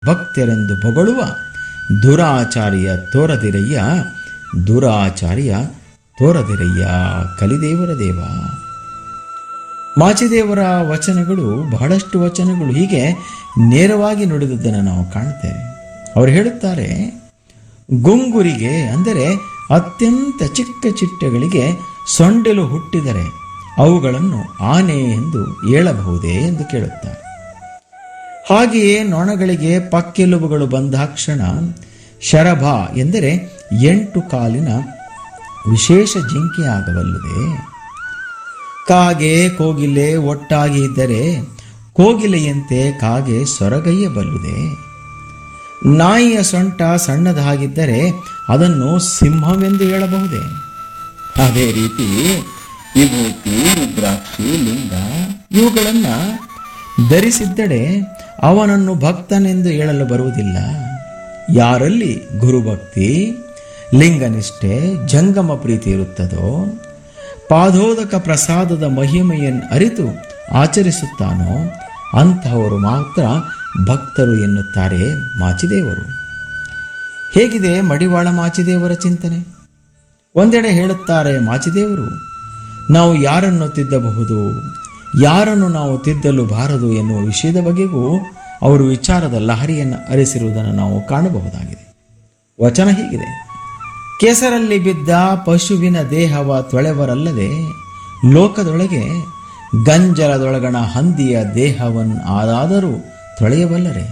ಭಕ್ತರೆಂದು ಹೊಗಳುವ ದುರಾಚಾರ್ಯ ತೋರದಿರಯ್ಯ ದುರಾಚಾರ್ಯ ತೋರದಿರಯ್ಯ ಕಲಿದೇವರ ದೇವ ಮಾಚಿದೇವರ ವಚನಗಳು ಬಹಳಷ್ಟು ವಚನಗಳು ಹೀಗೆ ನೇರವಾಗಿ ನುಡಿದದ್ದನ್ನು ನಾವು ಕಾಣ್ತೇವೆ ಅವರು ಹೇಳುತ್ತಾರೆ ಗುಂಗುರಿಗೆ ಅಂದರೆ ಅತ್ಯಂತ ಚಿಕ್ಕ ಚಿಟ್ಟೆಗಳಿಗೆ ಸೊಂಡೆಲು ಹುಟ್ಟಿದರೆ ಅವುಗಳನ್ನು ಆನೆ ಎಂದು ಹೇಳಬಹುದೇ ಎಂದು ಕೇಳುತ್ತಾರೆ ಹಾಗೆಯೇ ನೊಣಗಳಿಗೆ ಪಕ್ಕೆಲುಬುಗಳು ಬಂದಾಕ್ಷಣ ಶರಭ ಎಂದರೆ ಎಂಟು ಕಾಲಿನ ವಿಶೇಷ ಜಿಂಕೆ ಆಗಬಲ್ಲುದೆ ಕಾಗೆ ಕೋಗಿಲೆ ಒಟ್ಟಾಗಿ ಇದ್ದರೆ ಕೋಗಿಲೆಯಂತೆ ಕಾಗೆ ಸೊರಗೈಯಬಲ್ಲುದೆ ನಾಯಿಯ ಸೊಂಟ ಸಣ್ಣದಾಗಿದ್ದರೆ ಅದನ್ನು ಸಿಂಹವೆಂದು ಹೇಳಬಹುದೇ ಅದೇ ರೀತಿ ವಿಭೂತಿ ರುದ್ರಾಕ್ಷಿ ಲಿಂಗ ಇವುಗಳನ್ನ ಧರಿಸಿದ್ದಡೆ ಅವನನ್ನು ಭಕ್ತನೆಂದು ಹೇಳಲು ಬರುವುದಿಲ್ಲ ಯಾರಲ್ಲಿ ಗುರುಭಕ್ತಿ ಲಿಂಗನಿಷ್ಠೆ ಜಂಗಮ ಪ್ರೀತಿ ಇರುತ್ತದೋ ಪಾದೋದಕ ಪ್ರಸಾದದ ಮಹಿಮೆಯನ್ನು ಅರಿತು ಆಚರಿಸುತ್ತಾನೋ ಅಂತಹವರು ಮಾತ್ರ ಭಕ್ತರು ಎನ್ನುತ್ತಾರೆ ಮಾಚಿದೇವರು ಹೇಗಿದೆ ಮಡಿವಾಳ ಮಾಚಿದೇವರ ಚಿಂತನೆ ಒಂದೆಡೆ ಹೇಳುತ್ತಾರೆ ಮಾಚಿದೇವರು ನಾವು ಯಾರನ್ನು ತಿದ್ದಬಹುದು ಯಾರನ್ನು ನಾವು ತಿದ್ದಲು ಬಾರದು ಎನ್ನುವ ವಿಷಯದ ಬಗೆಗೂ ಅವರು ವಿಚಾರದ ಲಹರಿಯನ್ನು ಅರಿಸಿರುವುದನ್ನು ನಾವು ಕಾಣಬಹುದಾಗಿದೆ ವಚನ ಹೀಗಿದೆ ಕೆಸರಲ್ಲಿ ಬಿದ್ದ ಪಶುವಿನ ದೇಹವ ತೊಳೆವರಲ್ಲದೆ ಲೋಕದೊಳಗೆ ಗಂಜಲದೊಳಗಣ ಹಂದಿಯ ದೇಹವನ್ನು ಆದಾದರೂ ತೊಳೆಯಬಲ್ಲರೆ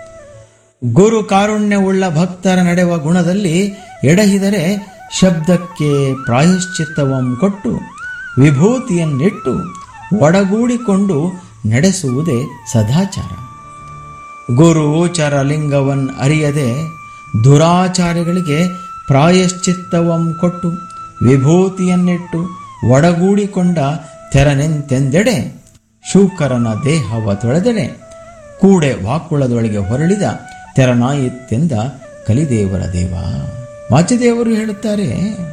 ಗುರು ಕಾರುಣ್ಯವುಳ್ಳ ಭಕ್ತರ ನಡೆವ ಗುಣದಲ್ಲಿ ಎಡಹಿದರೆ ಶಬ್ದಕ್ಕೆ ಪ್ರಾಯಶ್ಚಿತ್ತವಂ ಕೊಟ್ಟು ವಿಭೂತಿಯನ್ನಿಟ್ಟು ಒಡಗೂಡಿಕೊಂಡು ನಡೆಸುವುದೇ ಸದಾಚಾರ ಗುರು ಚರಲಿಂಗವನ್ ಅರಿಯದೆ ದುರಾಚಾರ್ಯಗಳಿಗೆ ಪ್ರಾಯಶ್ಚಿತ್ತವಂ ಕೊಟ್ಟು ವಿಭೂತಿಯನ್ನಿಟ್ಟು ಒಡಗೂಡಿಕೊಂಡ ತೆರನೆಂತೆಂದೆಡೆ ಶೂಕರನ ದೇಹವ ತೊಳೆದೆಡೆ ಕೂಡೆ ವಾಕುಳದೊಳಗೆ ಹೊರಳಿದ ತೆರನಾಯಿತ್ತೆಂದ ಕಲಿದೇವರ ದೇವ ಮಾಚಿದೇವರು ಹೇಳುತ್ತಾರೆ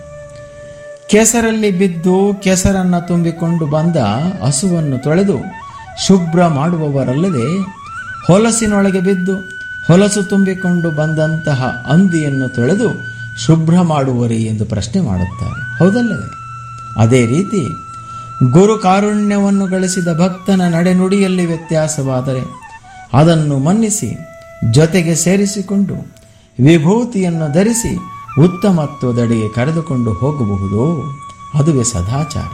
ಕೆಸರಲ್ಲಿ ಬಿದ್ದು ಕೆಸರನ್ನ ತುಂಬಿಕೊಂಡು ಬಂದ ಹಸುವನ್ನು ತೊಳೆದು ಶುಭ್ರ ಮಾಡುವವರಲ್ಲದೆ ಹೊಲಸಿನೊಳಗೆ ಬಿದ್ದು ಹೊಲಸು ತುಂಬಿಕೊಂಡು ಬಂದಂತಹ ಹಂದಿಯನ್ನು ತೊಳೆದು ಶುಭ್ರ ಮಾಡುವರಿ ಎಂದು ಪ್ರಶ್ನೆ ಮಾಡುತ್ತಾರೆ ಹೌದಲ್ಲವೇ ಅದೇ ರೀತಿ ಗುರು ಕಾರುಣ್ಯವನ್ನು ಗಳಿಸಿದ ಭಕ್ತನ ನಡೆನುಡಿಯಲ್ಲಿ ವ್ಯತ್ಯಾಸವಾದರೆ ಅದನ್ನು ಮನ್ನಿಸಿ ಜೊತೆಗೆ ಸೇರಿಸಿಕೊಂಡು ವಿಭೂತಿಯನ್ನು ಧರಿಸಿ ಉತ್ತಮತ್ವದಡೆಗೆ ಕರೆದುಕೊಂಡು ಹೋಗಬಹುದು ಅದುವೇ ಸದಾಚಾರ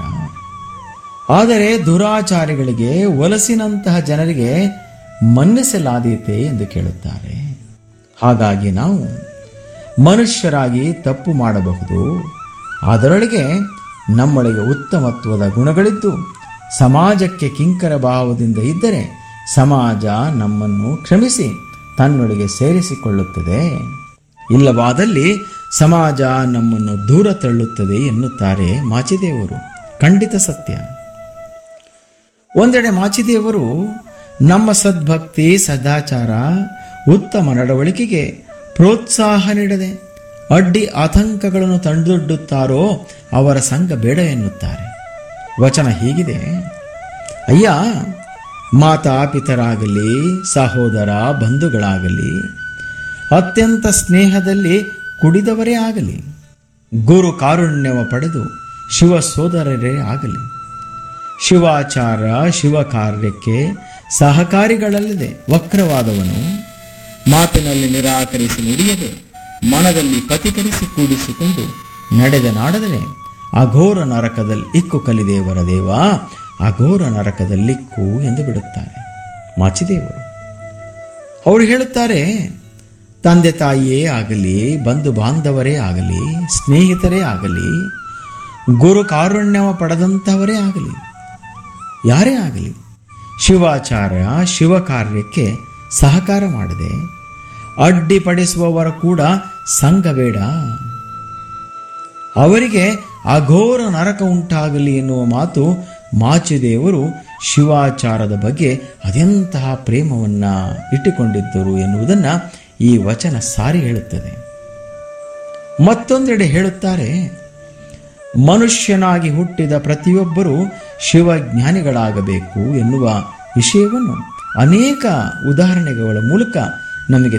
ಆದರೆ ದುರಾಚಾರಿಗಳಿಗೆ ಒಲಸಿನಂತಹ ಜನರಿಗೆ ಮನ್ನಿಸಲಾದೀತೆ ಎಂದು ಕೇಳುತ್ತಾರೆ ಹಾಗಾಗಿ ನಾವು ಮನುಷ್ಯರಾಗಿ ತಪ್ಪು ಮಾಡಬಹುದು ಅದರೊಳಗೆ ನಮ್ಮೊಳಗೆ ಉತ್ತಮತ್ವದ ಗುಣಗಳಿದ್ದು ಸಮಾಜಕ್ಕೆ ಕಿಂಕರ ಭಾವದಿಂದ ಇದ್ದರೆ ಸಮಾಜ ನಮ್ಮನ್ನು ಕ್ಷಮಿಸಿ ತನ್ನೊಳಗೆ ಸೇರಿಸಿಕೊಳ್ಳುತ್ತದೆ ಇಲ್ಲವಾದಲ್ಲಿ ಸಮಾಜ ನಮ್ಮನ್ನು ದೂರ ತಳ್ಳುತ್ತದೆ ಎನ್ನುತ್ತಾರೆ ಮಾಚಿದೇವರು ಖಂಡಿತ ಸತ್ಯ ಒಂದೆಡೆ ಮಾಚಿದೇವರು ನಮ್ಮ ಸದ್ಭಕ್ತಿ ಸದಾಚಾರ ಉತ್ತಮ ನಡವಳಿಕೆಗೆ ಪ್ರೋತ್ಸಾಹ ನೀಡದೆ ಅಡ್ಡಿ ಆತಂಕಗಳನ್ನು ತಂದೊಡ್ಡುತ್ತಾರೋ ಅವರ ಸಂಘ ಬೇಡ ಎನ್ನುತ್ತಾರೆ ವಚನ ಹೀಗಿದೆ ಅಯ್ಯ ಮಾತಾಪಿತರಾಗಲಿ ಸಹೋದರ ಬಂಧುಗಳಾಗಲಿ ಅತ್ಯಂತ ಸ್ನೇಹದಲ್ಲಿ ಕುಡಿದವರೇ ಆಗಲಿ ಗುರು ಕಾರುಣ್ಯವ ಪಡೆದು ಶಿವ ಸೋದರರೇ ಆಗಲಿ ಶಿವಾಚಾರ ಶಿವ ಕಾರ್ಯಕ್ಕೆ ಸಹಕಾರಿಗಳಲ್ಲದೆ ವಕ್ರವಾದವನು ಮಾತಿನಲ್ಲಿ ನಿರಾಕರಿಸಿ ನುಡಿಯದೆ ಮನದಲ್ಲಿ ಕತಿಕರಿಸಿ ಕೂಡಿಸಿಕೊಂಡು ನಡೆದ ನಾಡದರೆ ಅಘೋರ ನರಕದಲ್ಲಿ ಇಕ್ಕು ಕಲಿದೇವರ ದೇವ ಅಘೋರ ನರಕದಲ್ಲಿಕ್ಕು ಎಂದು ಬಿಡುತ್ತಾರೆ ಮಾಚಿದೇವರು ಅವರು ಹೇಳುತ್ತಾರೆ ತಂದೆ ತಾಯಿಯೇ ಆಗಲಿ ಬಂಧು ಬಾಂಧವರೇ ಆಗಲಿ ಸ್ನೇಹಿತರೇ ಆಗಲಿ ಗುರು ಕಾರುಣ್ಯವ ಪಡೆದಂಥವರೇ ಆಗಲಿ ಯಾರೇ ಆಗಲಿ ಶಿವಾಚಾರ ಶಿವ ಕಾರ್ಯಕ್ಕೆ ಸಹಕಾರ ಮಾಡದೆ ಅಡ್ಡಿಪಡಿಸುವವರ ಕೂಡ ಸಂಘ ಬೇಡ ಅವರಿಗೆ ಅಘೋರ ನರಕ ಉಂಟಾಗಲಿ ಎನ್ನುವ ಮಾತು ಮಾಚಿದೇವರು ಶಿವಾಚಾರದ ಬಗ್ಗೆ ಅದೆಂತಹ ಪ್ರೇಮವನ್ನ ಇಟ್ಟುಕೊಂಡಿದ್ದರು ಎನ್ನುವುದನ್ನ ಈ ವಚನ ಸಾರಿ ಹೇಳುತ್ತದೆ ಮತ್ತೊಂದೆಡೆ ಹೇಳುತ್ತಾರೆ ಮನುಷ್ಯನಾಗಿ ಹುಟ್ಟಿದ ಪ್ರತಿಯೊಬ್ಬರೂ ಶಿವಜ್ಞಾನಿಗಳಾಗಬೇಕು ಎನ್ನುವ ವಿಷಯವನ್ನು ಅನೇಕ ಉದಾಹರಣೆಗಳ ಮೂಲಕ ನಮಗೆ